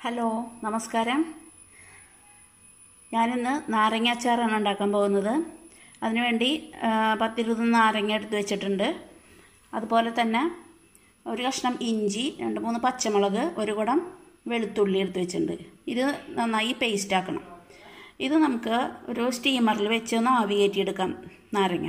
hello നമസ്കാരം ഞാനിന്ന് നാരങ്ങ അച്ചാറാണ് ഉണ്ടാക്കാൻ പോകുന്നത് അതിനുവേണ്ടി ആ, പത്തിരുപത് നാരങ്ങ എടുത്ത് വെച്ചിട്ടുണ്ട് അതുപോലെ തന്നെ ഒരു കഷ്ണം ഇഞ്ചി രണ്ട് മൂന്ന് പച്ചമുളക് ഒരു കുടം വെളുത്തുള്ളി എടുത്ത് വെച്ചിട്ടുണ്ട് ഇത് നന്നായി പേസ്റ്റ് ആക്കണം ഇത് നമുക്ക് ഒരു സ്റ്റീമറിൽ വെച്ച് ഒന്ന് ആവി കയറ്റിയെടുക്കാം നാരങ്ങ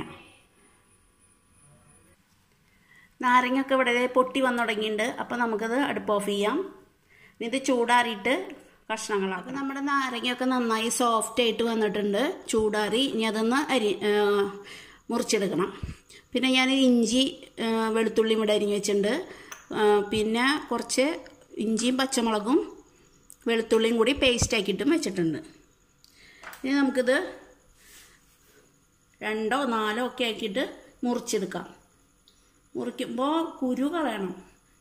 നാരങ്ങയൊക്കെ ഇവിടെ ദേ പൊട്ടി വന്നു തുടങ്ങിയിട്ടുണ്ട് അപ്പോൾ നമുക്കത് അടുപ്പ് ഓഫ് ചെയ്യാം ഇത് ചൂടാറിയിട്ട് കഷ്ണങ്ങളാക്കും നമ്മുടെ നാരങ്ങയൊക്കെ നന്നായി സോഫ്റ്റ് ആയിട്ട് വന്നിട്ടുണ്ട് ചൂടാറി ഇനി അതൊന്ന് അരി ആ, മുറിച്ചെടുക്കണം പിന്നെ ഞാൻ ഇഞ്ചി ആ, വെളുത്തുള്ളിയും ഇവിടെ അരിഞ്ഞ് വെച്ചിട്ടുണ്ട് ആ, പിന്നെ കുറച്ച് ഇഞ്ചിയും പച്ചമുളകും വെളുത്തുള്ളിയും കൂടി പേസ്റ്റ് ആക്കിയിട്ടും വെച്ചിട്ടുണ്ട് ഇനി നമുക്കിത് രണ്ടോ നാലോ ഒക്കെ ആക്കിയിട്ട് മുറിച്ചെടുക്കാം മുറിക്കുമ്പോൾ കുരു കളയണം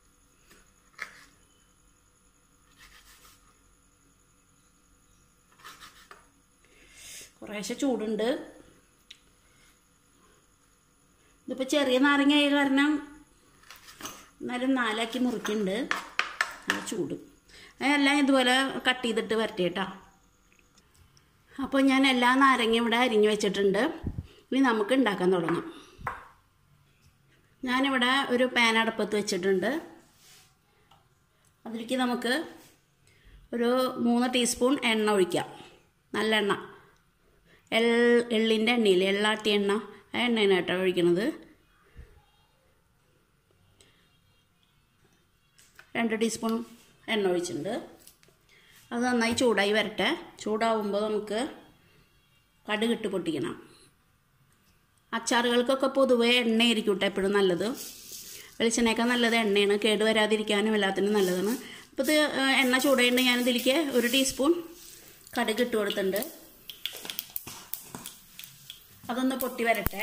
കുറേശ്ശെ ചൂടുണ്ട് ഇതിപ്പോൾ ചെറിയ നാരങ്ങ ആയ കാരണം എന്നാലും നാലാക്കി മുറിക്കുന്നുണ്ട് നല്ല ചൂട് എല്ലാം ഇതുപോലെ കട്ട് ചെയ്തിട്ട് വരട്ടെ കേട്ടോ അപ്പോൾ ഞാൻ എല്ലാ നാരങ്ങയും ഇവിടെ അരിഞ്ഞു വെച്ചിട്ടുണ്ട് ഇനി നമുക്ക് ഉണ്ടാക്കാൻ തുടങ്ങാം ഞാനിവിടെ ഒരു പാൻ അടുപ്പത്ത് വെച്ചിട്ടുണ്ട് അതിലേക്ക് നമുക്ക് ഒരു മൂന്ന് ടീസ്പൂൺ എണ്ണ ഒഴിക്കാം നല്ലെണ്ണ എൾ എള്ളിൻ്റെ എണ്ണയിൽ എള്ളാട്ടി എണ്ണ ആ എണ്ണയാണ് കേട്ടോ ഒഴിക്കണത് രണ്ട് ടീസ്പൂൺ എണ്ണ ഒഴിച്ചിട്ടുണ്ട് അത് നന്നായി ചൂടായി വരട്ടെ ചൂടാവുമ്പോൾ നമുക്ക് കടുകിട്ട് പൊട്ടിക്കണം അച്ചാറുകൾക്കൊക്കെ പൊതുവേ എണ്ണയായിരിക്കും കേട്ടോ എപ്പോഴും നല്ലത് വെളിച്ചെണ്ണയൊക്കെ നല്ലത് എണ്ണയാണ് കേട് വരാതിരിക്കാനും എല്ലാത്തിനും നല്ലതാണ് അപ്പോൾ ഇത് ആ, എണ്ണ ചൂടായിട്ട് ഞാൻ ഇതിലേക്ക് ഒരു ടീസ്പൂൺ കടുക് ഇട്ട് കൊടുത്തിട്ടുണ്ട് അതൊന്ന് പൊട്ടി വരട്ടെ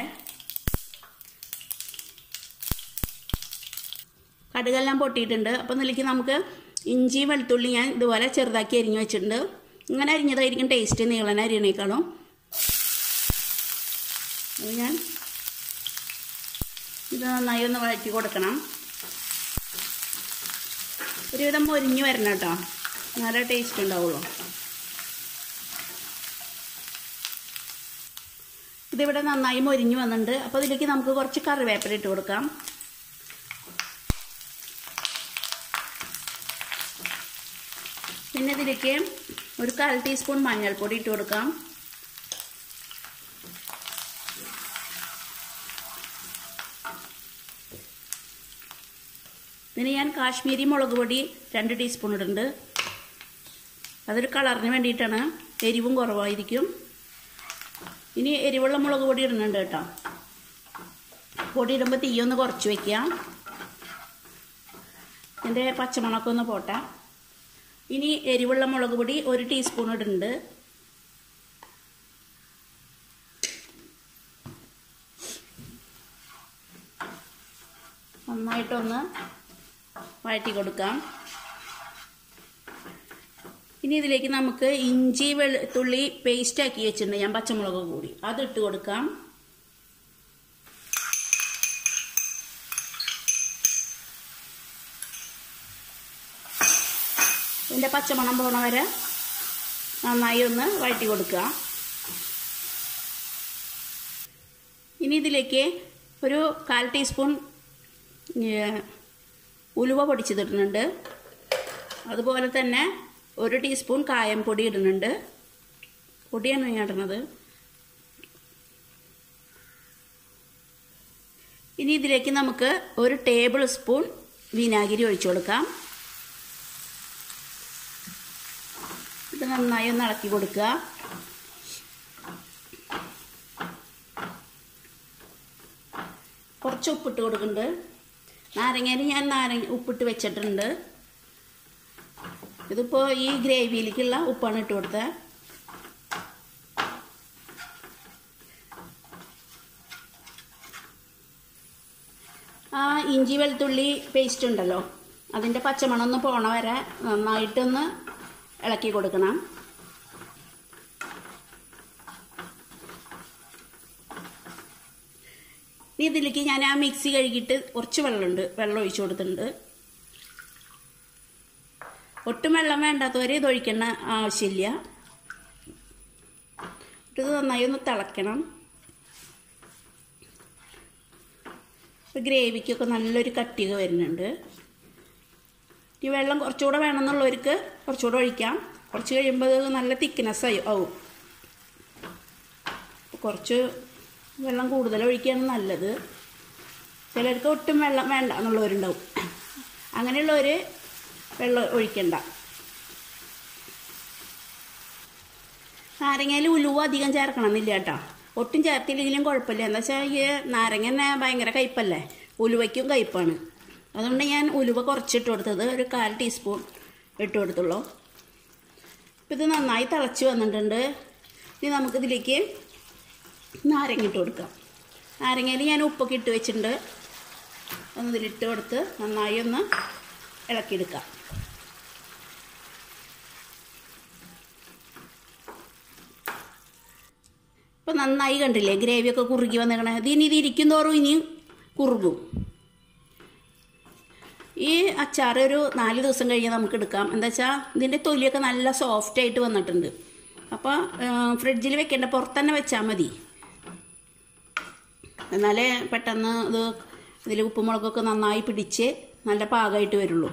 കടുകെല്ലാം പൊട്ടിയിട്ടുണ്ട് അപ്പം ഇതിലേക്ക് നമുക്ക് ഇഞ്ചി വെളുത്തുള്ളി ഞാൻ ഇതുപോലെ ചെറുതാക്കി അരിഞ്ഞു വെച്ചിട്ടുണ്ട് ഇങ്ങനെ അരിഞ്ഞതായിരിക്കും ടേസ്റ്റ് നീളന അരിയണേക്കാളും അത് ഞാൻ ഇത് നന്നായി ഒന്ന് വഴറ്റി കൊടുക്കണം ഒരുവിധം മൊരിഞ്ഞ് വരണം കേട്ടോ നല്ല ടേസ്റ്റ് ഉണ്ടാവുള്ളൂ ഇതിവിടെ നന്നായി മൊരിഞ്ഞ് വന്നിട്ടുണ്ട് അപ്പോൾ ഇതിലേക്ക് നമുക്ക് കുറച്ച് കറിവേപ്പില ഇട്ട് കൊടുക്കാം പിന്നെ ഇതിലേക്ക് ഒരു കാൽ ടീസ്പൂൺ മഞ്ഞൾപ്പൊടി ഇട്ട് കൊടുക്കാം ഇതിന് ഞാൻ കാശ്മീരി മുളക് പൊടി രണ്ട് ടീസ്പൂൺ ഇടുന്നുണ്ട് അതൊരു കളറിന് വേണ്ടിയിട്ടാണ് എരിവും കുറവായിരിക്കും ഇനി എരിവുള്ള മുളക് പൊടി ഇടുന്നുണ്ട് കേട്ടോ പൊടി ഇടുമ്പോൾ തീയൊന്ന് കുറച്ച് വെക്കാം ഇതിൻ്റെ പച്ചമുളകൊക്കെ ഒന്ന് പോട്ടെ ഇനി എരിവുള്ള മുളക് പൊടി ഒരു ടീസ്പൂൺ ഇടുന്നുണ്ട് നന്നായിട്ടൊന്ന് വഴറ്റി കൊടുക്കാം ഇനി ഇതിലേക്ക് നമുക്ക് ഇഞ്ചി വെളുത്തുള്ളി പേസ്റ്റ് ആക്കി വെച്ചിട്ടുണ്ട് ഞാൻ പച്ചമുളക് കൂടി അത് ഇട്ട് കൊടുക്കാം ഇതിൻ്റെ പച്ചമണം പോണ വരെ നന്നായി ഒന്ന് വഴറ്റി കൊടുക്കുക ഇനി ഇതിലേക്ക് ഒരു കാൽ ടീസ്പൂൺ ഏഹ്, ഉലുവ പൊടിച്ചതിടുന്നുണ്ട് അതുപോലെ തന്നെ ഒരു ടീസ്പൂൺ കായം പൊടി ഇടുന്നുണ്ട് പൊടിയാണ് ഞാൻ ഇടുന്നത് ഇനി ഇതിലേക്ക് നമുക്ക് ഒരു ടേബിൾ സ്പൂൺ വിനാഗിരി ഒഴിച്ചു കൊടുക്കാം ഇത് നന്നായി ഒന്ന് ഇളക്കി കൊടുക്കുക കുറച്ച് ഉപ്പിട്ട് കൊടുക്കുന്നുണ്ട് നാരങ്ങയിൽ ഞാൻ നാരങ്ങ ഉപ്പിട്ട് വെച്ചിട്ടുണ്ട് ഇതിപ്പോൾ ഈ ഗ്രേവിയിലേക്കുള്ള ഉപ്പാണ് ഇട്ട് കൊടുത്തത് ആ ഇഞ്ചി വെളുത്തുള്ളി പേസ്റ്റ് ഉണ്ടല്ലോ അതിൻ്റെ പച്ചമണം ഒന്ന് പോണ വരെ നന്നായിട്ടൊന്ന് ഇളക്കി കൊടുക്കണം ഇനി ഇതിലേക്ക് ഞാൻ ആ മിക്സി കഴുകിയിട്ട് കുറച്ച് വെള്ളമുണ്ട് വെള്ളം ഒഴിച്ചു കൊടുത്തിട്ടുണ്ട് ഒട്ടും വെള്ളം വേണ്ടാത്തവർ ഇത് ഒഴിക്കേണ്ട ആവശ്യമില്ല ഇത് നന്നായി ഒന്ന് തിളയ്ക്കണം ഇപ്പോൾ ഗ്രേവിക്കൊക്കെ നല്ലൊരു കട്ടിക വരുന്നുണ്ട് ഈ വെള്ളം കുറച്ചുകൂടെ വേണമെന്നുള്ളവർക്ക് കുറച്ചുകൂടെ ഒഴിക്കാം കുറച്ച് കഴിയുമ്പോൾ അത് നല്ല തിക്നെസ് ആയി ആവും കുറച്ച് വെള്ളം കൂടുതൽ ഒഴിക്കുകയാണ് നല്ലത് ചിലർക്ക് ഒട്ടും വെള്ളം വേണ്ട എന്നുള്ളവരുണ്ടാവും അങ്ങനെയുള്ളവർ വെള്ളം ഒഴിക്കണ്ട നാരങ്ങയിൽ ഉലുവ അധികം ചേർക്കണമെന്നില്ല കേട്ടോ ഒട്ടും ചേർത്തില്ലെങ്കിലും കുഴപ്പമില്ല എന്താ വെച്ചാൽ ഈ നാരങ്ങ തന്നെ ഭയങ്കര കയ്പല്ലേ ഉലുവയ്ക്കും കയ്പാണ് അതുകൊണ്ട് ഞാൻ ഉലുവ കുറച്ചിട്ട് കൊടുത്തത് ഒരു കാൽ ടീസ്പൂൺ ഇട്ട് കൊടുത്തുള്ളൂ ഇപ്പം ഇത് നന്നായി തിളച്ച് വന്നിട്ടുണ്ട് ഇനി നമുക്കിതിലേക്ക് നാരങ്ങ ഇട്ട് കൊടുക്കാം നാരങ്ങയിൽ ഞാൻ ഉപ്പൊക്കെ ഇട്ട് വെച്ചിട്ടുണ്ട് ഒന്ന് ഇതിലിട്ട് കൊടുത്ത് നന്നായി ഒന്ന് ഇളക്കിയെടുക്കാം ഇപ്പം നന്നായി കണ്ടില്ലേ ഗ്രേവിയൊക്കെ കുറുകി വന്നേക്കണേ ഇത് ഇനി ഇത് ഇരിക്കും തോറും ഇനിയും കുറുകും ഈ അച്ചാർ ഒരു നാല് ദിവസം കഴിഞ്ഞ് നമുക്ക് എടുക്കാം എന്താ വെച്ചാൽ ഇതിൻ്റെ തൊലിയൊക്കെ നല്ല സോഫ്റ്റ് ആയിട്ട് വന്നിട്ടുണ്ട് അപ്പോൾ ഫ്രിഡ്ജിൽ വെക്കേണ്ട പുറത്ത് തന്നെ വെച്ചാൽ മതി എന്നാലേ പെട്ടെന്ന് ഇത് ഇതിൽ ഉപ്പുമുളകൊക്കെ നന്നായി പിടിച്ച് നല്ല പാകമായിട്ട് വരുള്ളൂ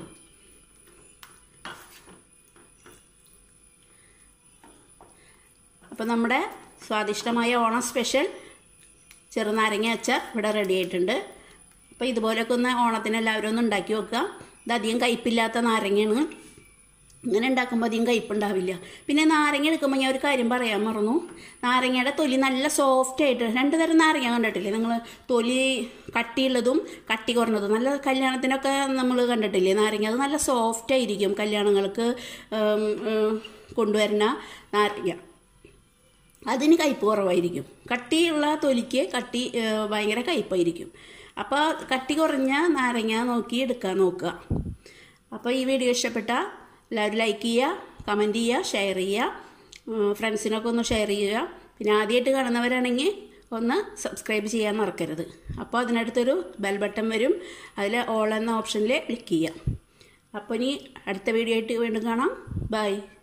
അപ്പോൾ നമ്മുടെ സ്വാദിഷ്ടമായ ഓണം സ്പെഷ്യൽ ചെറുനാരങ്ങ അച്ചാർ ഇവിടെ റെഡി ആയിട്ടുണ്ട് അപ്പോൾ ഇതുപോലെയൊക്കെ ഒന്ന് ഓണത്തിന് എല്ലാവരും ഒന്ന് ഉണ്ടാക്കി വെക്കുക ഇത് അധികം കയ്പില്ലാത്ത നാരങ്ങയാണ് ഇങ്ങനെ ഉണ്ടാക്കുമ്പോൾ അധികം കയ്പുണ്ടാവില്ല പിന്നെ നാരങ്ങ എടുക്കുമ്പോൾ ഞാൻ ഒരു കാര്യം പറയാൻ മറന്നു നാരങ്ങയുടെ തൊലി നല്ല സോഫ്റ്റ് ആയിട്ട് രണ്ട് തരം നാരങ്ങ കണ്ടിട്ടില്ലേ നിങ്ങൾ തൊലി കട്ടിയുള്ളതും കട്ടി കുറഞ്ഞതും നല്ല കല്യാണത്തിനൊക്കെ നമ്മൾ കണ്ടിട്ടില്ലേ നാരങ്ങ അത് നല്ല സോഫ്റ്റ് ആയിരിക്കും കല്യാണങ്ങൾക്ക് ഉം, ഉം, കൊണ്ടുവരുന്ന നാരങ്ങ അതിന് കയ്പ്പ് കുറവായിരിക്കും കട്ടിയുള്ള തൊലിക്ക് കട്ടി ഏഹ്, ഭയങ്കര കയ്പായിരിക്കും അപ്പോൾ കട്ടി കുറഞ്ഞ നാരങ്ങ നോക്കി എടുക്കാൻ നോക്കുക അപ്പോൾ ഈ വീഡിയോ ഇഷ്ടപ്പെട്ട എല്ലാവരും ലൈക്ക് ചെയ്യുക കമൻറ്റ് ചെയ്യുക ഷെയർ ചെയ്യുക ഫ്രണ്ട്സിനൊക്കെ ഒന്ന് ഷെയർ ചെയ്യുക പിന്നെ ആദ്യമായിട്ട് കാണുന്നവരാണെങ്കിൽ ഒന്ന് സബ്സ്ക്രൈബ് ചെയ്യാൻ മറക്കരുത് അപ്പോൾ അതിനടുത്തൊരു ബെൽ ബട്ടൺ വരും അതിൽ ഓൾ എന്ന ഓപ്ഷനിൽ ക്ലിക്ക് ചെയ്യുക അപ്പോൾ ഇനി അടുത്ത വീഡിയോ ആയിട്ട് വീണ്ടും കാണാം ബൈ